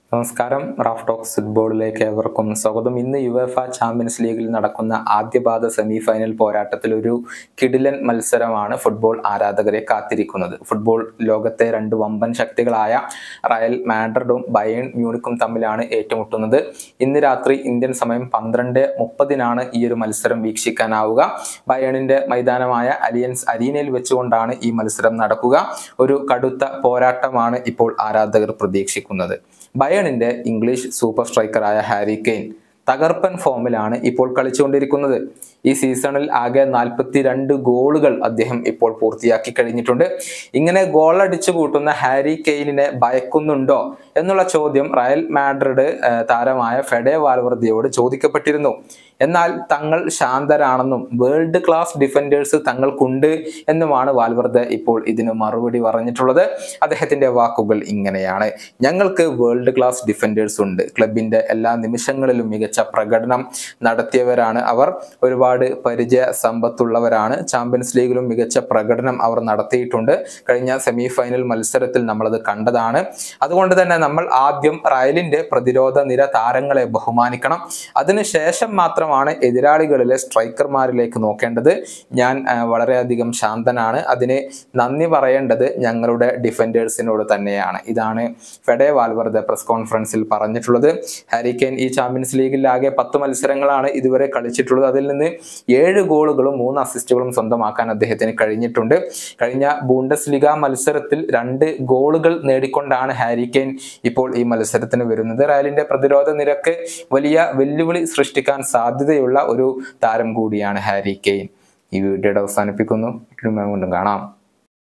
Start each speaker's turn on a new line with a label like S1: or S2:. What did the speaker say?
S1: നമസ്കാരം Raf talks ഫുട്ബോളിലേക്ക് ഏവർക്കും സ്വാഗതം ഇന്ന് യുവേഫ ചാമ്പ്യൻസ് ലീഗിൽ നടക്കുന്ന ആദ്യപാദ സെമി ഫൈനൽ പോരാട്ടത്തിൽ ഒരു കിടിലൻ മത്സരമാണ് ഫുട്ബോൾ ആരാധകരെ കാത്തിരിക്കുന്നത് ഫുട്ബോൾ ലോകത്തെ രണ്ട് വമ്പൻ ശക്തികളായ റയൽ മാഡ്രിഡും ബയേൺ മ്യൂണിക്കും തമ്മിലാണ് ഏറ്റുമുട്ടുന്നത് ഇന്ന് രാത്രി ഇന്ത്യൻ സമയം പന്ത്രണ്ട് മുപ്പതിനാണ് ഈ ഒരു മത്സരം വീക്ഷിക്കാനാവുക ബയേണിന്റെ മൈതാനമായ അലിയൻസ് അരീനയിൽ വെച്ചുകൊണ്ടാണ് ഈ മത്സരം നടക്കുക ഒരു കടുത്ത പോരാട്ടമാണ് ഇപ്പോൾ ആരാധകർ പ്രതീക്ഷിക്കുന്നത് ബയണിന്റെ ഇംഗ്ലീഷ് സൂപ്പർ സ്ട്രൈക്കറായ ഹാരി കെയ്ൻ തകർപ്പൻ ഫോമിലാണ് ഇപ്പോൾ കളിച്ചുകൊണ്ടിരിക്കുന്നത് ഈ സീസണിൽ ആകെ നാൽപ്പത്തി രണ്ട് ഗോളുകൾ അദ്ദേഹം ഇപ്പോൾ പൂർത്തിയാക്കി കഴിഞ്ഞിട്ടുണ്ട് ഇങ്ങനെ ഗോൾ അടിച്ചു കൂട്ടുന്ന ഹാരി കെയ്നിനെ ഭയക്കുന്നുണ്ടോ എന്നുള്ള ചോദ്യം റയൽ മാഡ്രിഡ് ആ, താരമായ ഫെഡെ വാൽവർദിയോട് ചോദിക്കപ്പെട്ടിരുന്നു എന്നാൽ തങ്ങൾ ശാന്തരാണെന്നും വേൾഡ് ക്ലാസ് ഡിഫൻഡേഴ്സ് തങ്ങൾക്കുണ്ട് എന്നുമാണ് വാൽവർദ ഇപ്പോൾ ഇതിന് മറുപടി പറഞ്ഞിട്ടുള്ളത് അദ്ദേഹത്തിന്റെ വാക്കുകൾ ഇങ്ങനെയാണ് ഞങ്ങൾക്ക് വേൾഡ് ക്ലാസ് ഡിഫൻഡേഴ്സ് ഉണ്ട് ക്ലബിന്റെ എല്ലാ നിമിഷങ്ങളിലും മികച്ച പ്രകടനം നടത്തിയവരാണ് അവർ ഒരുപാട് പരിചയ സമ്പത്തുള്ളവരാണ് ചാമ്പ്യൻസ് ലീഗിലും മികച്ച പ്രകടനം അവർ നടത്തിയിട്ടുണ്ട് കഴിഞ്ഞ സെമി ഫൈനൽ മത്സരത്തിൽ നമ്മളത് കണ്ടതാണ് അതുകൊണ്ട് തന്നെ നമ്മൾ ആദ്യം റയലിന്റെ പ്രതിരോധ നിര താരങ്ങളെ ബഹുമാനിക്കണം അതിനുശേഷം മാത്രമാണ് എതിരാളികളിലെ സ്ട്രൈക്കർമാരിലേക്ക് നോക്കേണ്ടത് ഞാൻ ആ, വളരെയധികം ശാന്തനാണ് അതിന് നന്ദി പറയേണ്ടത് ഞങ്ങളുടെ ഡിഫൻഡേഴ്സിനോട് തന്നെയാണ് ഇതാണ് ഫെഡെ വാൽവർദ പ്രസ് കോൺഫറൻസിൽ പറഞ്ഞിട്ടുള്ളത് ഹാരിക്കെയിൻ ഈ ചാമ്പ്യൻസ് ലീഗിൽ ആകെ പത്ത് മത്സരങ്ങളാണ് ഇതുവരെ കളിച്ചിട്ടുള്ളത് അതിൽ നിന്ന് ഏഴ് ഗോളുകളും മൂന്ന് അസിസ്റ്റുകളും സ്വന്തമാക്കാൻ അദ്ദേഹത്തിന് കഴിഞ്ഞിട്ടുണ്ട് കഴിഞ്ഞ ബൂണ്ടസ് ലിഗ മത്സരത്തിൽ രണ്ട് ഗോളുകൾ നേടിക്കൊണ്ടാണ് ഹാരിക്കെയിൻ ഇപ്പോൾ ഈ മത്സരത്തിന് വരുന്നത് റയലിന്റെ പ്രതിരോധ നിരക്ക് വലിയ വെല്ലുവിളി സൃഷ്ടിക്കാൻ സാധ്യതയുള്ള ഒരു താരം കൂടിയാണ് ഹാരി കെയ്ൻ ഈ വീഡിയോയുടെ അവസാനിപ്പിക്കുന്നു വീണ്ടും കാണാം